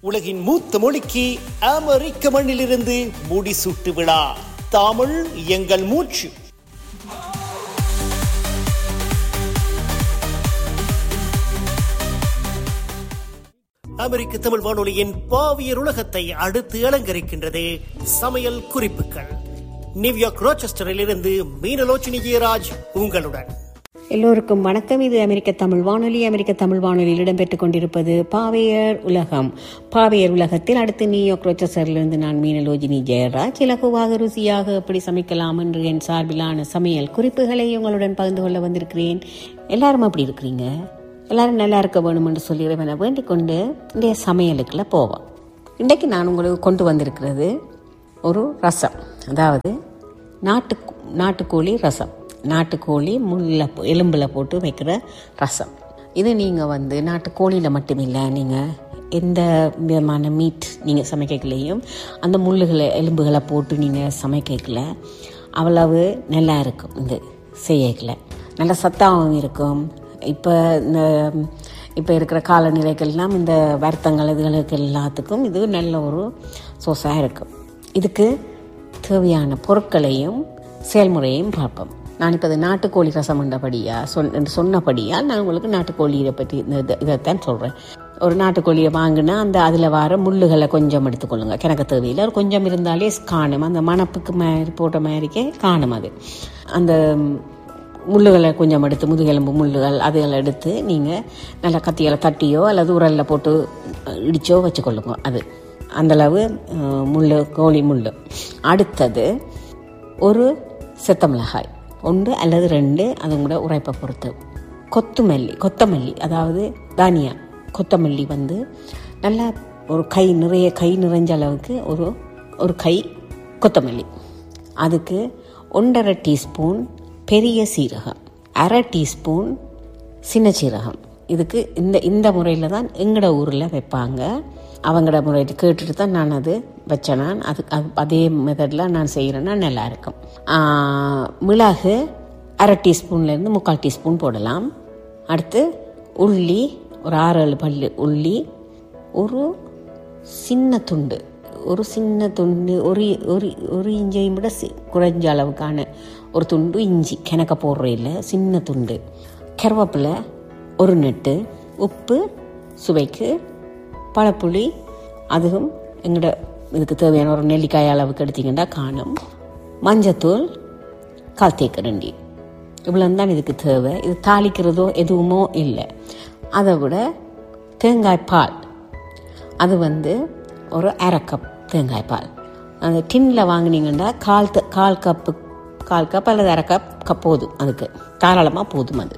உலகின் மூத்த மொழிக்கு அமெரிக்க மண்ணிலிருந்து முடிசூட்டு விழா தமிழ் எங்கள் மூச்சு அமெரிக்க தமிழ் வானொலியின் பாவியர் உலகத்தை அடுத்து அலங்கரிக்கின்றது சமையல் குறிப்புகள் நியூயார்க் ரோச்செஸ்டரில் இருந்து மீனலோச்சினி ஜெயராஜ் உங்களுடன் எல்லோருக்கும் வணக்கம் இது அமெரிக்க தமிழ் வானொலி அமெரிக்க தமிழ் வானொலியில் இடம்பெற்றுக் கொண்டிருப்பது பாவையர் உலகம் பாவையர் உலகத்தில் அடுத்து நியூயார்க் ரோச்சஸரிலிருந்து நான் மீனலோஜினி ஜெயராஜ் இலகுவாக ருசியாக எப்படி சமைக்கலாம் என்று என் சார்பிலான சமையல் குறிப்புகளை உங்களுடன் பகிர்ந்து கொள்ள வந்திருக்கிறேன் எல்லாரும் அப்படி இருக்கிறீங்க எல்லாரும் நல்லா இருக்க வேணும் என்று சொல்லி இறைவனை வேண்டிக் கொண்டு இன்றைய சமையலுக்குள்ள போவோம் இன்றைக்கு நான் உங்களுக்கு கொண்டு வந்திருக்கிறது ஒரு ரசம் அதாவது நாட்டு நாட்டுக்கோழி ரசம் நாட்டுக்கோழி முள்ள எலும்பில் போட்டு வைக்கிற ரசம் இது நீங்கள் வந்து நாட்டுக்கோழியில் மட்டுமில்லை நீங்கள் எந்த விதமான மீட் நீங்கள் சமைக்கலையும் அந்த முள்ளுகளை எலும்புகளை போட்டு நீங்கள் சமைக்கல அவ்வளவு நல்லா இருக்கும் இது செய்யக்கல நல்ல சத்தாகவும் இருக்கும் இப்போ இந்த இப்போ இருக்கிற காலநிலைகள்லாம் இந்த வருத்தங்கள் இதுகளுக்கு எல்லாத்துக்கும் இது நல்ல ஒரு சோஸாக இருக்கும் இதுக்கு தேவையான பொருட்களையும் செயல்முறையையும் பார்ப்போம் நான் இப்போ அது நாட்டுக்கோழி ரசம் பண்ணபடியா சொன் சொன்னபடியால் நான் உங்களுக்கு நாட்டுக்கோழி இதை பற்றி இந்த இதை- இதைத்தான் சொல்கிறேன் ஒரு நாட்டுக்கோழியை வாங்கினா அந்த அதில் வர முள்ளுகளை கொஞ்சம் எடுத்துக்கொள்ளுங்க கிணக்கு தேவையில் ஒரு கொஞ்சம் இருந்தாலே காணும் அந்த மணப்புக்கு மாதிரி போட்ட மாதிரிக்கே காணும் அது அந்த முள்ளுகளை கொஞ்சம் எடுத்து முதுகெலும்பு முள்ளுகள் அதுகளை எடுத்து நீங்கள் நல்லா கத்தியால் தட்டியோ அல்லது உரலில் போட்டு இடிச்சோ வச்சுக்கொள்ளுங்க அது அந்தளவு அஹ், முள்ளு கோழி முள்ளு அடுத்தது ஒரு செத்த மிளகாய் ஒன்று அல்லது ரெண்டு அது கூட உரைப்பை பொறுத்து கொத்துமல்லி கொத்தமல்லி அதாவது தானியா கொத்தமல்லி வந்து நல்லா ஒரு கை நிறைய கை நிறைஞ்ச அளவுக்கு ஒரு ஒரு கை கொத்தமல்லி அதுக்கு ஒன்றரை டீஸ்பூன் பெரிய சீரகம் அரை டீஸ்பூன் சின்ன சீரகம் இதுக்கு இந்த இந்த முறையில் தான் எங்கட ஊரில் வைப்பாங்க அவங்களோட முறையில் கேட்டுட்டு தான் நான் அது வச்சேன் நான் அது அது அதே மெத்தடில் நான் செய்கிறேன்னா நல்லா இருக்கும் ஆ, மிளகு அரை டீஸ்பூன்லேருந்து முக்கால் டீஸ்பூன் போடலாம் அடுத்து உள்ளி ஒரு ஆறு ஏழு பல்லு உள்ளி ஒரு சின்ன துண்டு ஒரு சின்ன துண்டு ஒரு ஒரு ஒரு இஞ்சையும் விட சி- குறைஞ்ச அளவுக்கான ஒரு துண்டு இஞ்சி கிணக்க போடுற இல்லை சின்ன துண்டு கருவேப்பிலை ஒரு நெட்டு உப்பு சுவைக்கு பழப்புளி அதுவும் எங்களோட இதுக்கு தேவையான ஒரு நெல்லிக்காய் அளவுக்கு எடுத்தீங்கன்னா காணும் மஞ்சத்தூள் கால் தேக்கரண்டி இவ்வளோ தான் இதுக்கு தேவை இது தாளிக்கிறதோ எதுவுமோ இல்லை அதை விட தேங்காய் பால் அது வந்து ஒரு அரை கப் தேங்காய் பால் அந்த டின்னில் வாங்கினீங்கன்னா கால் த- கால் கப்பு கால் கப் அல்லது அரை கப் கப் போதும் அதுக்கு தாராளமாக போதும் அது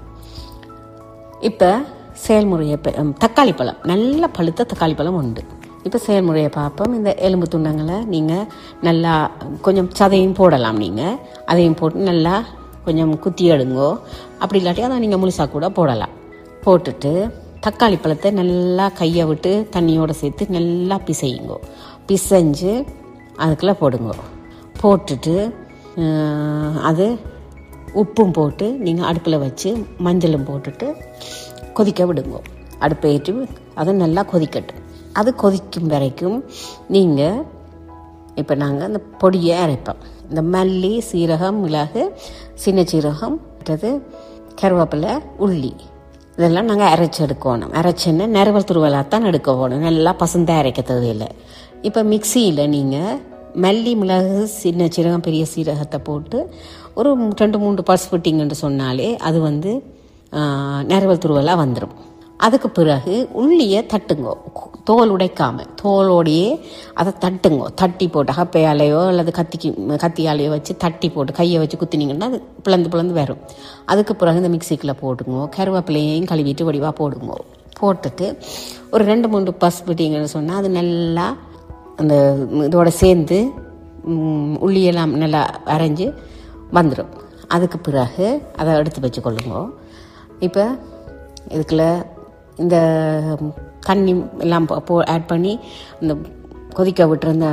இப்போ செயல்முறையை ப- ம், தக்காளி பழம் நல்ல பழுத்த தக்காளி பழம் உண்டு இப்போ செயல்முறையை பார்ப்போம் இந்த எலும்பு துண்டங்களை நீங்கள் நல்லா கொஞ்சம் சதையும் போடலாம் நீங்கள் அதையும் போட்டு நல்லா கொஞ்சம் குத்தி எடுங்கோ அப்படி இல்லாட்டி அதை நீங்கள் முழுசாக கூட போடலாம் போட்டுட்டு தக்காளி பழத்தை நல்லா கையை விட்டு தண்ணியோடு சேர்த்து நல்லா பிசையுங்கோ பிசைஞ்சு அதுக்குள்ளே போடுங்க போட்டுட்டு அஹ், அது உப்பும் போட்டு நீங்கள் அடுப்பில் வச்சு மஞ்சளும் போட்டுட்டு கொதிக்க விடுங்க அடுப்பை ஏற்றி அதை நல்லா கொதிக்கட்டும் அது கொதிக்கும் வரைக்கும் நீங்கள் இப்போ நாங்கள் அந்த பொடியை அரைப்போம் இந்த மல்லி சீரகம் மிளகு சின்ன சீரகம் மற்றது கருவேப்பிலை உள்ளி இதெல்லாம் நாங்கள் அரைச்சி எடுக்கணும் அரைச்சுன்னு நரவல் துருவலாத்தான் எடுக்க போகணும் நல்லா பசந்தாக அரைக்க தேவையில்லை இப்போ மிக்சியில் நீங்கள் மல்லி மிளகு சின்ன சீரகம் பெரிய சீரகத்தை போட்டு ஒரு ரெண்டு மூன்று பல்ஸ் விட்டிங்கன்னு சொன்னாலே அது வந்து நரவல் துருவலாக வந்துடும் அதுக்கு பிறகு உள்ளியை தட்டுங்கோ தோல் உடைக்காம தோலோடையே அதை தட்டுங்கோ தட்டி போட்டு ஹப்பையாலேயோ அல்லது கத்திக்கு கத்தியாலேயோ வச்சு தட்டி போட்டு கையை வச்சு குத்தினீங்கன்னா அது பிளந்து பிளந்து வரும் அதுக்கு பிறகு இந்த மிக்சிக்குள்ள போட்டுங்கோ கருவேப்பிலையையும் கழுவிட்டு வடிவாக போடுங்கோ போட்டுட்டு ஒரு ரெண்டு மூணு பஸ் விட்டீங்கன்னு சொன்னால் அது நல்லா அந்த இதோட சேர்ந்து ம், உள்ளியெல்லாம் நல்லா அரைஞ்சு வந்துடும் அதுக்கு பிறகு அதை எடுத்து வச்சுக்கொள்ளுங்க இப்போ இதுக்குள்ள இந்த தண்ணி எல்லாம் போ- போ ஆட் பண்ணி இந்த கொதிக்க விட்டுருந்த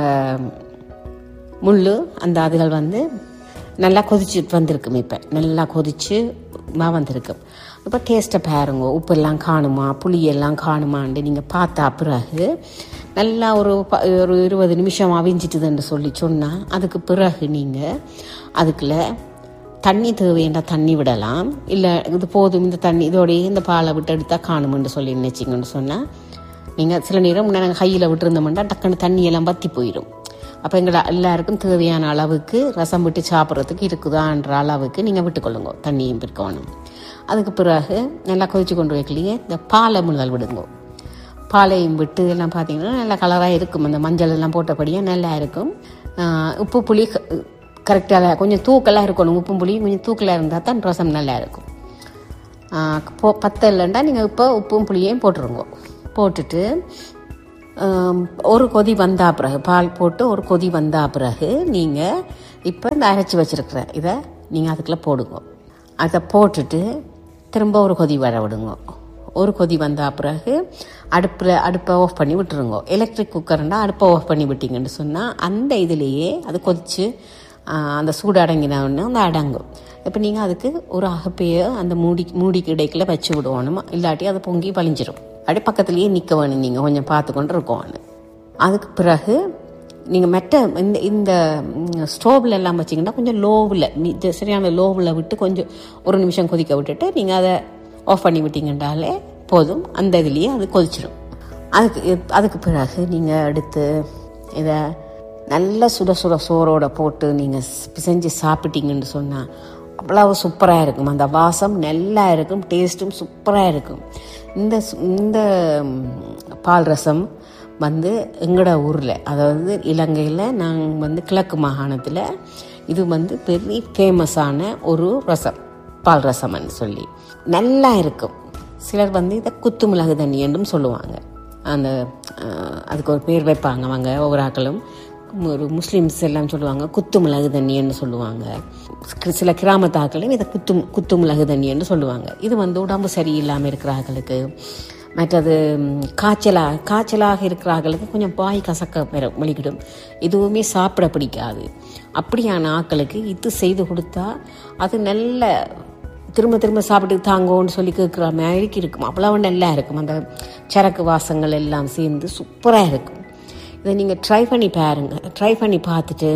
முள் அந்த அதுகள் வந்து நல்லா கொதிச்சு வந்திருக்கும் இப்போ நல்லா கொதிச்சு வா வந்திருக்கும் இப்போ டேஸ்ட்டை பாருங்க உப்பெல்லாம் காணுமா புளியெல்லாம் காணுமான்னு நீங்கள் பார்த்தா பிறகு நல்லா ஒரு ப- ஒரு இருபது நிமிஷம் அவிஞ்சிட்டுதுன்னு சொல்லி சொன்னால் அதுக்கு பிறகு நீங்கள் அதுக்குள்ள தண்ணி தேவையான தண்ணி விடலாம் இல்லை இது போதும் இந்த தண்ணி இதோடயே இந்த பாலை விட்டு எடுத்தால் காணுமென்று சொல்லி நினைச்சிங்கன்னு சொன்னால் நீங்கள் சில நேரம் நாங்கள் கையில் விட்டுருந்தோம்னா டக்குன்னு தண்ணி எல்லாம் வத்தி போயிடும் அப்போ எங்களை எல்லாருக்கும் தேவையான அளவுக்கு ரசம் விட்டு சாப்பிட்றதுக்கு இருக்குதான்ற அளவுக்கு நீங்கள் விட்டுக்கொள்ளுங்க தண்ணியும் பிற்கணும் அதுக்கு பிறகு நல்லா கொதிச்சு கொண்டு வைக்கலையே இந்த பாலை முதல் விடுங்க பாலையும் விட்டு எல்லாம் பார்த்தீங்கன்னா நல்லா கலராக இருக்கும் அந்த மஞ்சள் எல்லாம் போட்டபடியே நல்லா இருக்கும் ஆஹ் உப்பு புளி கரெக்டாக கொஞ்சம் தூக்கலாக இருக்கணும் உப்பும் புளியும் கொஞ்சம் தூக்கலாக இருந்தால் தான் ரசம் நல்லா இருக்கும் ஆஹ் போ பத்த இல்லைண்டா நீங்கள் இப்போ உப்பும் புளியையும் போட்டுருங்க போட்டுட்டு ஆம், ஒரு கொதி வந்தா பிறகு பால் போட்டு ஒரு கொதி வந்தா பிறகு நீங்கள் இப்போ இந்த அரைச்சி வச்சிருக்கிற இதை நீங்கள் அதுக்குள்ளே போடுங்க அதை போட்டுட்டு திரும்ப ஒரு கொதி வர விடுங்க ஒரு கொதி வந்தா பிறகு அடுப்பில் அடுப்பை ஆஃப் பண்ணி விட்டுருங்க எலக்ட்ரிக் குக்கர்னா அடுப்பை ஆஃப் பண்ணி விட்டீங்கன்னு சொன்னால் அந்த இதுலேயே அது கொதிச்சு ஆ, அந்த சூடு அடங்கின உடனே அந்த அடங்கும் இப்போ நீங்கள் அதுக்கு ஒரு அகப்பையை அந்த மூடி மூடிக்கு இடைக்குள்ள வச்சு விடுவோம் இல்லாட்டி அது பொங்கி வலிஞ்சிரும் அப்படியே பக்கத்துலேயே நிற்க வேணும் நீங்கள் கொஞ்சம் பார்த்து கொண்டு இருக்கணும் அதுக்கு பிறகு நீங்கள் மெட்ட இந்த இந்த ஸ்டோவில் எல்லாம் வச்சிங்கன்னா கொஞ்சம் லோவில் சரியான லோவில் விட்டு கொஞ்சம் ஒரு நிமிஷம் கொதிக்க விட்டுட்டு நீங்கள் அதை ஆஃப் பண்ணி விட்டீங்கன்றாலே போதும் அந்த இதுலேயே அது கொதிச்சிடும் அதுக்கு அதுக்கு பிறகு நீங்கள் எடுத்து இதை நல்ல சுட சுட சோறோட போட்டு நீங்கள் செஞ்சு சாப்பிட்டீங்கன்னு சொன்னால் அவ்வளவு சூப்பராக இருக்கும் அந்த வாசம் நல்லா இருக்கும் டேஸ்ட்டும் சூப்பராக இருக்கும் இந்த சு- இந்த ம், பால் ரசம் வந்து எங்களோட ஊரில் அதாவது இலங்கையில் நாங்கள் வந்து கிழக்கு மாகாணத்தில் இது வந்து பெரிய ஃபேமஸான ஒரு ரசம் பால் ரசம்னு சொல்லி நல்லா இருக்கும் சிலர் வந்து இதை குத்து மிளகு தண்ணி என்றும் சொல்லுவாங்க அந்த அஹ், அதுக்கு ஒரு பேர் வைப்பாங்க அவங்க ஒவ்வொரு ஆக்களும் ஒரு முஸ்லீம்ஸ் எல்லாம் சொல்லுவாங்க குத்து மிளகு தண்ணின்னு சொல்லுவாங்க சி- சில கிராமத்து ஆட்களும் இதை குத்து குத்து மிளகு தண்ணின்னு சொல்லுவாங்க இது வந்து உடம்பு சரியில்லாமல் இருக்கிற ஆட்களுக்கு மற்றது ம், காய்ச்சலா காய்ச்சலாக இருக்கிற ஆட்களுக்கு கொஞ்சம் பாய் கசக்க வர வலிக்கிடும் எதுவுமே சாப்பிட பிடிக்காது அப்படியான ஆட்களுக்கு இது செய்து கொடுத்தா அது நல்ல திரும்ப திரும்ப சாப்பிட்டு தாங்கோன்னு சொல்லி கேட்குற மாதிரி இருக்கும் அவ்வளவு நல்லா இருக்கும் அந்த சரக்கு வாசங்கள் எல்லாம் சேர்ந்து சூப்பராக இருக்கும் இதை நீங்கள் ட்ரை பண்ணி பாருங்க ட்ரை பண்ணி பார்த்துட்டு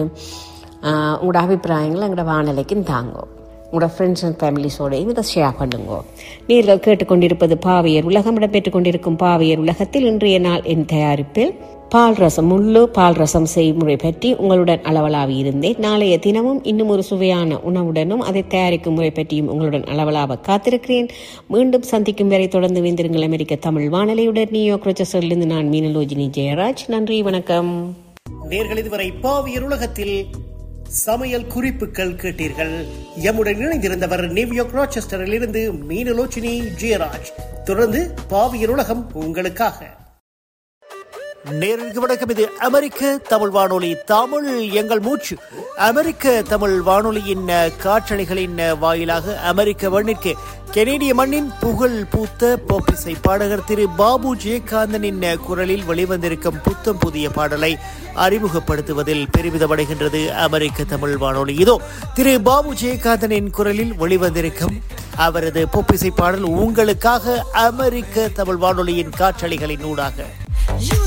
ஆஹ், உங்களோட அபிப்பிராயங்களை எங்களோட வானிலைக்கும் தாங்கோ உங்களோட ஃப்ரெண்ட்ஸ் அண்ட் ஃபேமிலிஸோடையும் இதை ஷேர் பண்ணுங்க நீங்கள் கேட்டுக்கொண்டிருப்பது பாவையர் உலகம் இடம்பெற்றுக் கொண்டிருக்கும் பாவையர் உலகத்தில் இன்றைய நாள் என் தயாரிப்பில் பால் ரசம் முள்ளு பால் ரசம் செய்முறை பற்றி உங்களுடன் அளவலாவி இருந்தேன் நாளைய தினமும் இன்னும் ஒரு சுவையான உணவுடனும் அதை தயாரிக்கும் முறை பற்றியும் உங்களுடன் அளவலாவ காத்திருக்கிறேன் மீண்டும் சந்திக்கும் வரை தொடர்ந்து வைந்திருங்கள் அமெரிக்க தமிழ் வானொலியுடன் நியூ இருந்து நான் மீனலோஜினி ஜெயராஜ் நன்றி வணக்கம் நேர்கள் இதுவரை பாவியர் உலகத்தில் சமையல் குறிப்புகள் கேட்டீர்கள் எம்முடன் இணைந்திருந்தவர் நியூயார்க் ராச்செஸ்டரில் இருந்து மீனலோச்சினி ஜெயராஜ் தொடர்ந்து பாவியர் உலகம் உங்களுக்காக நேருக்கு வணக்கம் இது அமெரிக்க தமிழ் வானொலி தமிழ் எங்கள் மூச்சு அமெரிக்க தமிழ் வானொலியின் அஹ், காற்றலைகளின் அஹ், வாயிலாக அமெரிக்க மண்ணிற்கு கெனேடிய மண்ணின் புகழ் பூத்த போப்பிசை பாடகர் திரு பாபு ஜெயகாந்தனின் அஹ், குரலில் வெளிவந்திருக்கும் புத்தம் புதிய பாடலை அறிமுகப்படுத்துவதில் பெருமிதமடைகின்றது அமெரிக்க தமிழ் வானொலி இதோ திரு பாபு ஜெயகாந்தனின் குரலில் வெளிவந்திருக்கும் அவரது பொப்பிசை பாடல் உங்களுக்காக அமெரிக்க தமிழ் வானொலியின் காற்றலைகளின் ஊடாக You